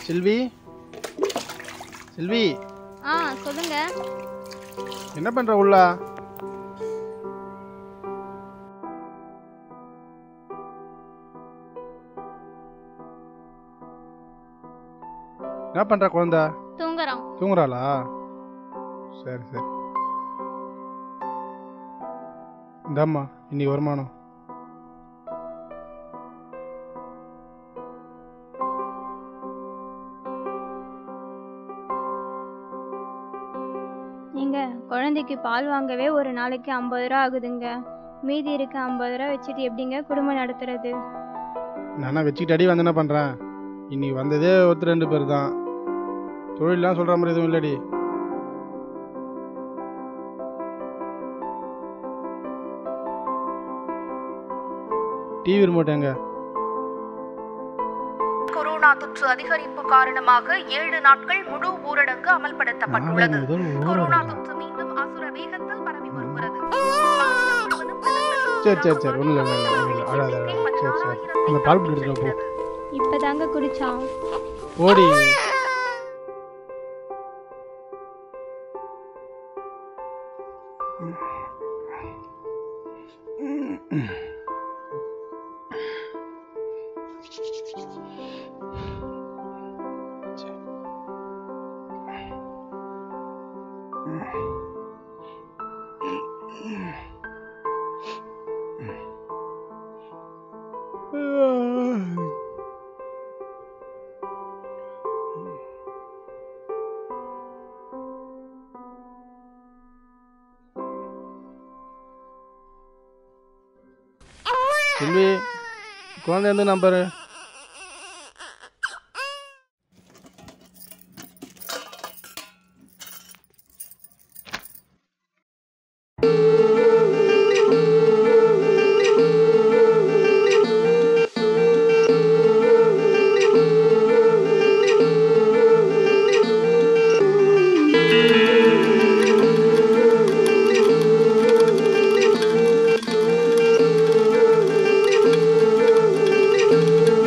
செல்வி செல்வி ஆ சொல்லுங்க என்ன பண்ற உள்ளா என்ன பண்ற குழந்தை தூங்குறான் தூங்குறாளா சரி சரி இந்தாம்மா இன்னைக்கு வருமானம் நீங்க குழந்தைக்கு பால் வாங்கவே ஒரு நாளைக்கு ஐம்பது ரூபா ஆகுதுங்க மீதி இருக்க ஐம்பது ரூபா வச்சுட்டு எப்படிங்க குடும்பம் நடத்துறது நானா வச்சுக்கிட்டு அடி வந்து என்ன பண்றேன் இன்னைக்கு வந்ததே ஒருத்தர் ரெண்டு பேர் தான் தொழிலாம் சொல்ற மாதிரி எதுவும் இல்லடி டிவி ரிமோட் எங்க கொரோனா தொற்று அதிகரிப்பு காரணமாக ஏழு நாட்கள் முழு ஊரடங்கு அமல்படுத்தப்பட்டுள்ளது நாளை முதல் கொரோனா ஊரடங்கா? தொற்று மீண்டும் அசுர வேகத்தில் பரவி வருகிறது சரி சரி சரி ஒன்றும் இல்லை ஒன்றும் இல்லை அழாத அழாத சரி சரி அந்த பால் பிடி எடுத்துட்டு வா, போ இப்பதாங்க குடிச்சான் ஓடி செல்வி குழந்தை எந்த நம்பரு ஆ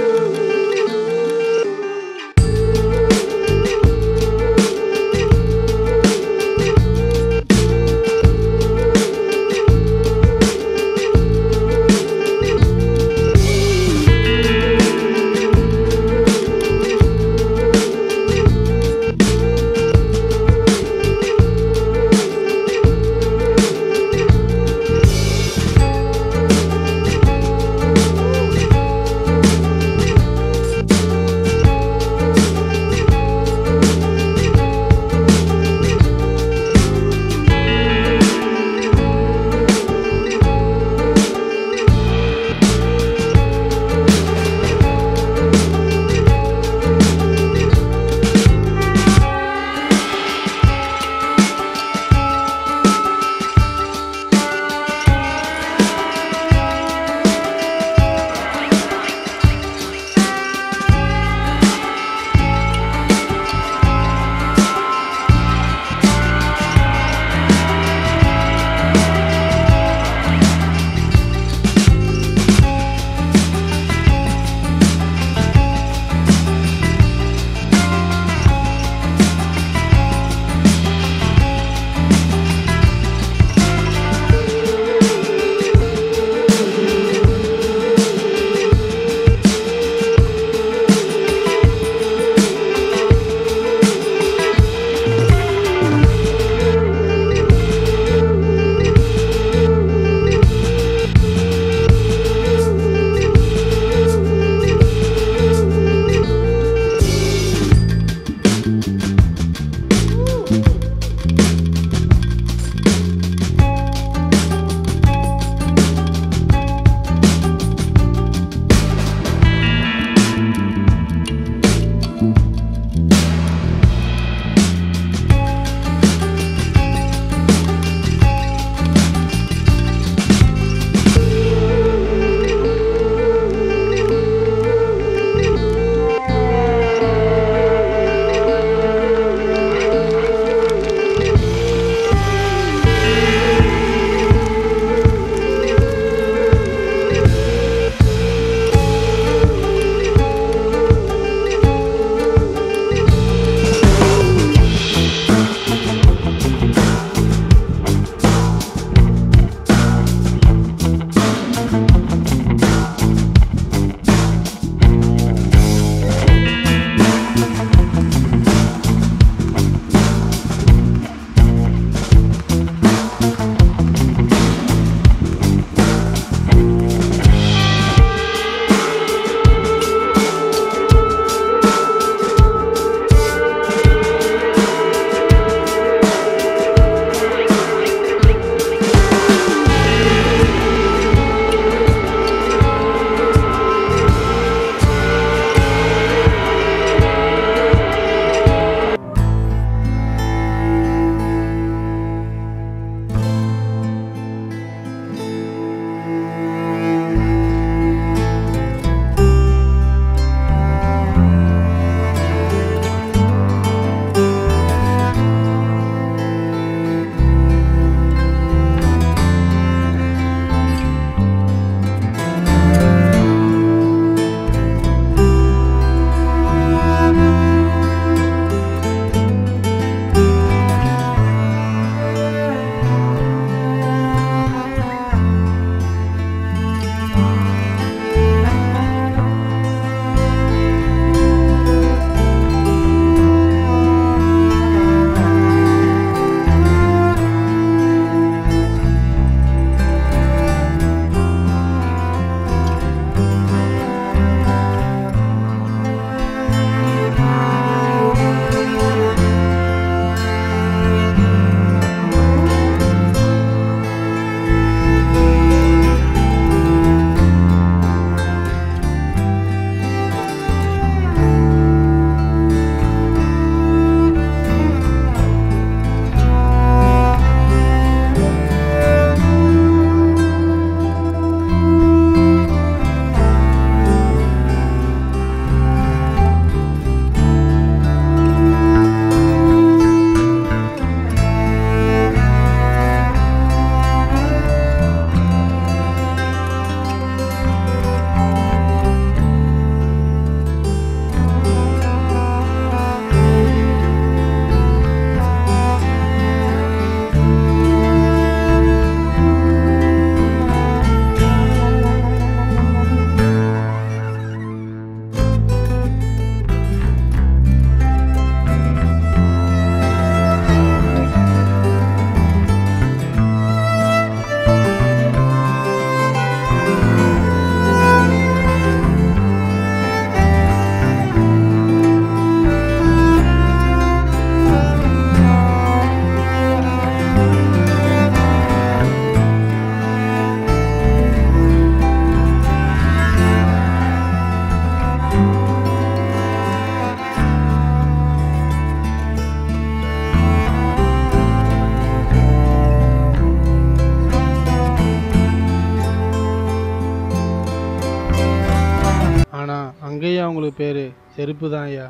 ஐயா உங்களுக்கு பேர் செருப்பு தான் ஐயா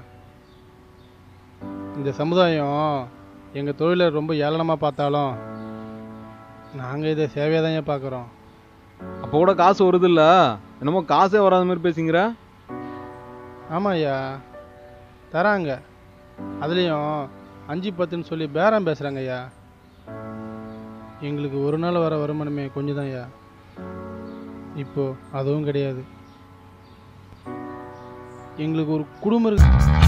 இந்த சமுதாயம் எங்கள் தொழிலை ரொம்ப ஏளனமாக பார்த்தாலும் நாங்கள் இதை சேவையாக தான் ஐயா பார்க்குறோம் அப்போ கூட காசு வருது இல்ல என்னமோ காசே வராத மாதிரி பேசுங்கிற ஆமாம் ஐயா தராங்க அதுலேயும் அஞ்சு பத்துன்னு சொல்லி பேரம் பேசுகிறாங்க ஐயா எங்களுக்கு ஒரு நாள் வர வருமானமே கொஞ்சம் தான் ஐயா இப்போ அதுவும் கிடையாது எங்களுக்கு ஒரு குடும்பம் இருக்கு